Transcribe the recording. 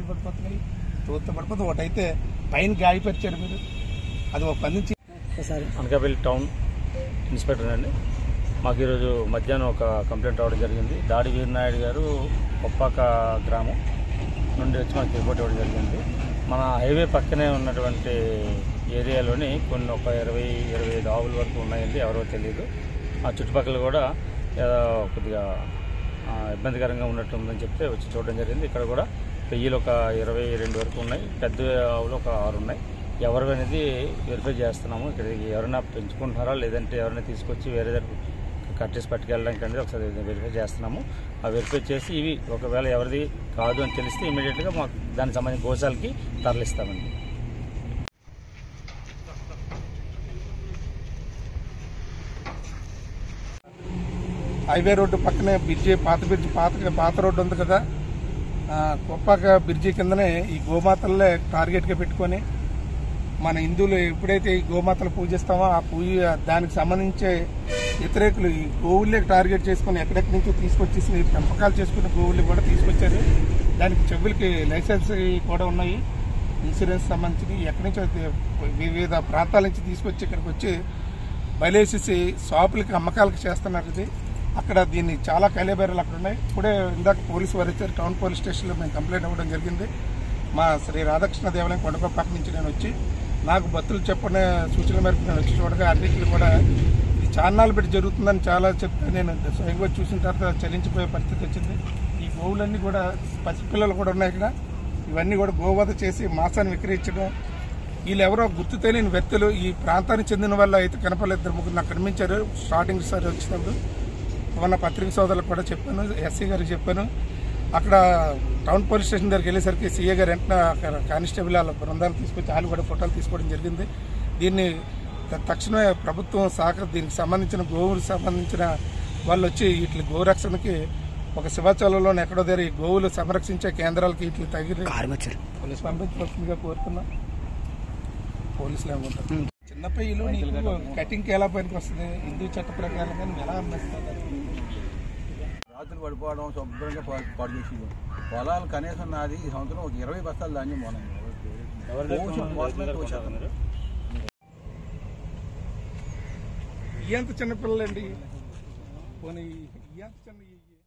పడిపోతున్నాయి తోత పడిపోతుంది ఒకటైతే పైన గాయపరిచారు మీరు అది ఒక పని నుంచి అనకాపల్లి టౌన్ ఇన్స్పెక్టర్ అండి మాకు ఈరోజు మధ్యాహ్నం ఒక కంప్లైంట్ రావడం జరిగింది దాడి వీరనాయుడు గారు ఒప్పాక గ్రామం నుండి వచ్చి మాకు రిపోర్ట్ ఇవ్వడం జరిగింది మన హైవే పక్కనే ఉన్నటువంటి ఏరియాలోని కొన్ని ఒక ఇరవై ఇరవై ఐదు ఆవుల వరకు ఉన్నాయండి ఎవరో తెలియదు ఆ చుట్టుపక్కల కూడా ఏదో కొద్దిగా ఆ, ఇబ్బందికరంగా ఉన్నట్టు ఉందని చెప్తే వచ్చి చూడడం జరిగింది ఇక్కడ కూడా పెయ్యిలు ఒక ఇరవై రెండు వరకు ఉన్నాయి పెద్ద ఆవులు ఒక ఆరు ఉన్నాయి ఎవరు అనేది వెరిఫై చేస్తున్నాము ఇక్కడ ఎవరైనా పెంచుకుంటున్నారా లేదంటే ఎవరైనా తీసుకొచ్చి వేరే దగ్గర కట్టేసి పట్టుకెళ్ళడానికి అనేది ఒకసారి వెరిఫై చేస్తున్నాము ఆ వెరిఫై చేసి ఇవి ఒకవేళ ఎవరిది కాదు అని తెలిస్తే ఇమీడియట్గా మాకు దానికి సంబంధించిన గోశాలకి తరలిస్తామండి హైవే రోడ్డు పక్కనే బ్రిడ్జి పాత బ్రిడ్జి పాత పాత రోడ్డు ఉంది కదా ఆ, కొప్పాక బ్రిడ్జి కిందనే ఈ గోమాతలే టార్గెట్గా పెట్టుకొని మన హిందువులు ఎప్పుడైతే ఈ గోమాతలు పూజిస్తామో ఆ పూజ దానికి సంబంధించే వ్యతిరేకులు ఈ గోవులే టార్గెట్ చేసుకుని ఎక్కడెక్కడి నుంచో తీసుకొచ్చేసి పెంపకాలు చేసుకున్న గోవులు కూడా తీసుకొచ్చారు దానికి చెవులకి లైసెన్స్ కూడా ఉన్నాయి ఇన్సూరెన్స్ సంబంధించి ఎక్కడి నుంచో తే- వివిధ ప్రాంతాల నుంచి తీసుకొచ్చి ఇక్కడికి వచ్చి బయలేసేసి షాపులకి అమ్మకాలకి చేస్తున్నారు ఇది అక్కడ దీన్ని చాలా కైలేబేరాలు అక్కడ ఉన్నాయి ఇప్పుడే ఇందాక పోలీసు వారు వచ్చారు టౌన్ పోలీస్ స్టేషన్లో మేము కంప్లైంట్ ఇవ్వడం జరిగింది మా శ్రీ రాధాకృష్ణ దేవాలయం కొండపక్క నుంచి నేను వచ్చి నాకు భక్తులు చెప్పిన సూచనల మేరకు నేను వచ్చి చూడగా అన్నింటిని కూడా ఇది చాన్నాళ్ళు పెట్టి జరుగుతుందని చాలా చెప్తే నేను స్వయంగా చూసిన తర్వాత చలించిపోయే పరిస్థితి వచ్చింది ఈ గోవులన్నీ కూడా పసిపిల్లలు కూడా ఉన్నాయి ఇక్కడ ఇవన్నీ కూడా గోవధ చేసి మాంసాన్ని విక్రయించడం వీళ్ళు ఎవరో గుర్తు తెలియని వ్యక్తులు ఈ ప్రాంతానికి చెందిన వాళ్ళు అయితే కనపడలేదు ఇద్దరు ముగ్గురు నాకు కనిపించారు స్టార్టింగ్ సార్ వచ్చినప్పుడు మొన్న పత్రిక సోదరులకు కూడా చెప్పాను ఎస్సీ గారికి చెప్పాను అక్కడ టౌన్ పోలీస్ స్టేషన్ దగ్గరికి వెళ్ళేసరికి సీఏ గారు వెంటనే అక్కడ కానిస్టేబుల్ వాళ్ళ బృందాలు తీసుకొచ్చి వాళ్ళు కూడా ఫోటోలు తీసుకోవడం జరిగింది దీన్ని త- తక్షణమే ప్రభుత్వం సహకార దీనికి సంబంధించిన గోవులకు సంబంధించిన వాళ్ళు వచ్చి వీటి గోరక్షణకి ఒక శివాచలంలో ఎక్కడో దగ్గర ఈ గోవులు సంరక్షించే కేంద్రాలకి వీటికి తగిన పోలీసు పంపించవలసిందిగా కోరుతున్నాం పోలీసులు ఏమంటారు చిన్న పెయ్యలు నీకు కటింగ్కి ఎలా పనికి వస్తుంది హిందూ చట్ట ప్రకారంగా నువ్వు ఎలా అమ్మేస్తావు రాత్రులు పడిపోవడం శుభ్రంగా పా- పాడు చేసి పొలాలు కనీసం నాది ఈ సంవత్సరం ఒక ఇరవై బస్తాలు ధాన్యం పోనండి కోసం కోసమే కోసాను. ఈ ఎంత చిన్నపిల్లలండి పోనీ ఈ ఎంత చిన్న ఈ-